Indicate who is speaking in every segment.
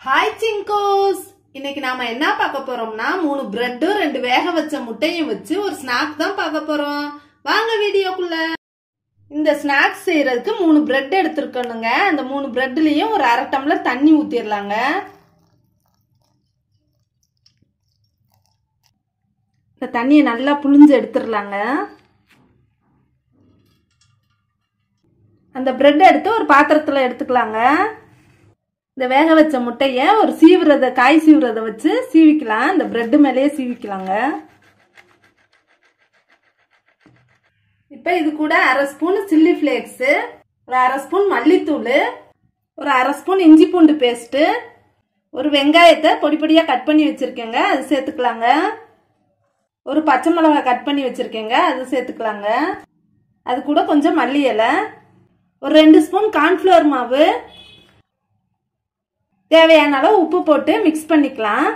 Speaker 1: hi சிங்கோஸ் இன்னைக்கு நாம என்ன பார்க்க போறோம்னா மூணு பிரெட்டும் ரெண்டு வேக வச்ச முட்டையும் வச்சு ஒரு ஸ்நாக் தான் பார்க்க போறோம் வாங்க வீடியோக்குள்ள இந்த ஸ்நாக்ஸ் செய்யறதுக்கு மூணு பிரெட் எடுத்துருக்கணுங்க அந்த மூணு பிரெட்லயும் ஒரு அரை டம்ளர் தண்ணி ஊத்திடலாங்க இந்த தண்ணியை நல்லா புழிஞ்சு எடுத்துடலாங்க அந்த பிரெட் எடுத்து ஒரு பாத்திரத்தில் எடுத்துக்கலாங்க இந்த வேக வச்ச முட்டைய ஒரு சீவுறத காய் சீவுறத வச்சு சீவிக்கலாம் இந்த பிரெட் மேலேயே சீவிக்கலாங்க இப்போ இது கூட அரை ஸ்பூன் சில்லி ஃப்ளேக்ஸு ஒரு அரை ஸ்பூன் மல்லித்தூள் ஒரு அரை ஸ்பூன் இஞ்சி பூண்டு பேஸ்ட்டு ஒரு வெங்காயத்தை பொடி பொடியாக கட் பண்ணி வச்சுருக்கேங்க அது சேர்த்துக்கலாங்க ஒரு பச்சை மிளகாய் கட் பண்ணி வச்சுருக்கேங்க அது சேர்த்துக்கலாங்க அது கூட கொஞ்சம் மல்லி இலை ஒரு ரெண்டு ஸ்பூன் கார்ன்ஃப்ளவர் மாவு தேவையான அளவு உப்பு போட்டு மிக்ஸ் பண்ணிக்கலாம்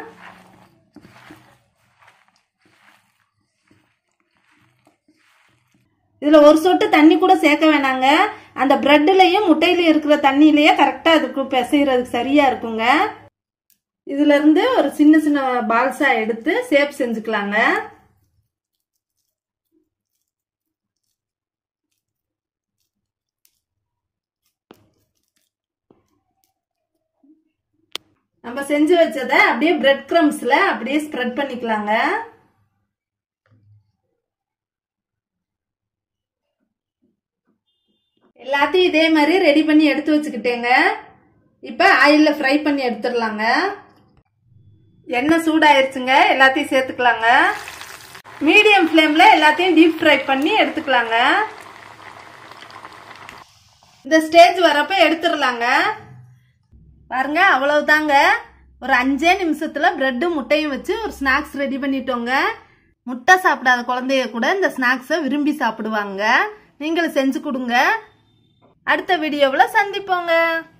Speaker 1: இதில் ஒரு சொட்டு தண்ணி கூட சேர்க்க வேணாங்க அந்த பிரெட்லையும் முட்டையிலையும் இருக்கிற தண்ணியிலேயே கரெக்டாக அதுக்கு பிசைகிறதுக்கு சரியாக இருக்குங்க இதுல இருந்து ஒரு சின்ன சின்ன பால்ஸா எடுத்து சேப் செஞ்சுக்கலாங்க நம்ம செஞ்சு வச்சதை அப்படியே பிரெட் கிரம்ஸ்ல அப்படியே ஸ்ப்ரெட் பண்ணிக்கலாங்க எல்லாத்தையும் இதே மாதிரி ரெடி பண்ணி எடுத்து வச்சுக்கிட்டேங்க இப்போ ஆயிலில் ஃப்ரை பண்ணி எடுத்துடலாங்க எண்ணெய் சூடாயிருச்சுங்க எல்லாத்தையும் சேர்த்துக்கலாங்க மீடியம் ஃப்ளேமில் எல்லாத்தையும் டீப் ஃப்ரை பண்ணி எடுத்துக்கலாங்க இந்த ஸ்டேஜ் வரப்ப எடுத்துடலாங்க பாருங்க அவ்வளவுதாங்க ஒரு அஞ்சே நிமிஷத்துல பிரெட்டும் முட்டையும் வச்சு ஒரு ஸ்நாக்ஸ் ரெடி பண்ணிட்டோங்க முட்டை சாப்பிடாத குழந்தைய கூட இந்த ஸ்நாக்ஸை விரும்பி சாப்பிடுவாங்க நீங்களும் செஞ்சு கொடுங்க அடுத்த வீடியோவில் சந்திப்போங்க